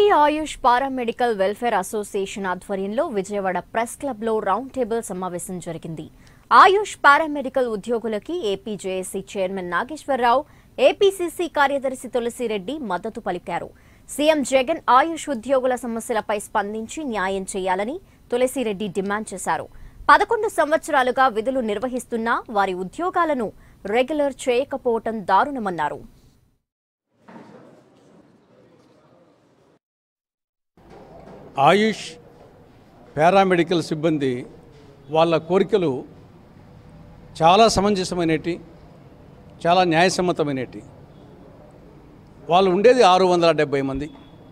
AP Ayush paramedical welfare association ఆధ్వర్యంలో Vijayawada press క్లబ్లో round table సమావేశం జరిగింది ఆయుష్ పారామెడికల్ ఉద్యోగులకి AP JAC chairman Nageswara Rao APCC కార్యదర్శి తులసిరెడ్డి మద్దతు పలికారు సీఎం జగన్ ఆయుష్ ఉద్యోగుల సమస్యలపై స్పందించి న్యాయం చేయాలని తులసిరెడ్డి డిమాండ్ చేశారు పదకొండు సంవత్సరాలుగా విధులు నిర్వహిస్తున్నా వారి ఉద్యోగాలను రెగ్యులర్ చేయకపోవటం దారుణమన్నారు ఆయుష్ పారామెడికల్ సిబ్బంది వాళ్ళ కోరికలు చాలా సమంజసమైనటి చాలా న్యాయసమ్మతమైనటి వాళ్ళు ఉండేది ఆరు వందల డెబ్బై మంది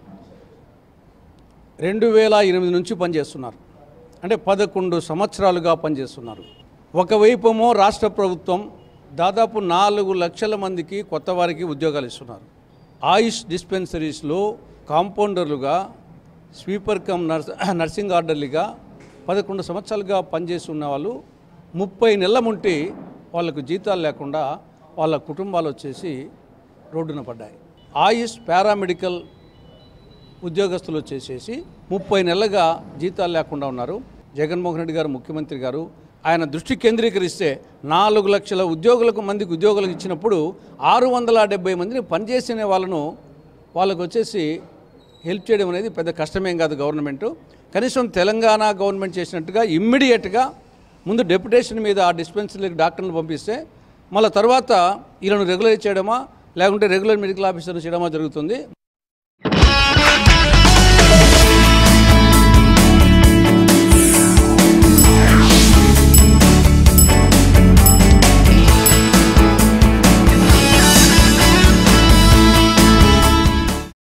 రెండు వేల ఎనిమిది నుంచి పనిచేస్తున్నారు అంటే పదకొండు సంవత్సరాలుగా పనిచేస్తున్నారు ఒకవైపేమో రాష్ట్ర ప్రభుత్వం దాదాపు నాలుగు లక్షల మందికి కొత్త వారికి ఉద్యోగాలు ఇస్తున్నారు ఆయుష్ డిస్పెన్సరీస్లో కాంపౌండర్లుగా స్వీపర్ కమ్ నర్స్ నర్సింగ్ ఆర్డర్లుగా పదకొండు సంవత్సరాలుగా పనిచేస్తున్న వాళ్ళు ముప్పై నెలల ముంటి వాళ్ళకు జీతాలు లేకుండా వాళ్ళ కుటుంబాలు వచ్చేసి రోడ్డున పడ్డాయి ఆయుష్ పారామెడికల్ ఉద్యోగస్తులు వచ్చేసేసి ముప్పై నెలలుగా జీతాలు లేకుండా ఉన్నారు జగన్మోహన్ రెడ్డి గారు ముఖ్యమంత్రి గారు ఆయన దృష్టి కేంద్రీకరిస్తే నాలుగు లక్షల ఉద్యోగులకు మందికి ఉద్యోగులకు ఇచ్చినప్పుడు ఆరు వందల డెబ్బై మందిని పనిచేసిన వాళ్ళను వాళ్ళకు వచ్చేసి హెల్ప్ చేయడం అనేది పెద్ద కష్టమేం కాదు గవర్నమెంట్ కనీసం తెలంగాణ గవర్నమెంట్ చేసినట్టుగా ఇమ్మీడియట్గా ముందు డెప్యుటేషన్ మీద ఆ డిస్పెన్సరీకి డాక్టర్లు పంపిస్తే మళ్ళీ తర్వాత వీళ్ళను రెగ్యులర్ చేయడమా లేకుంటే రెగ్యులర్ మెడికల్ ఆఫీసర్లు చేయడమా జరుగుతుంది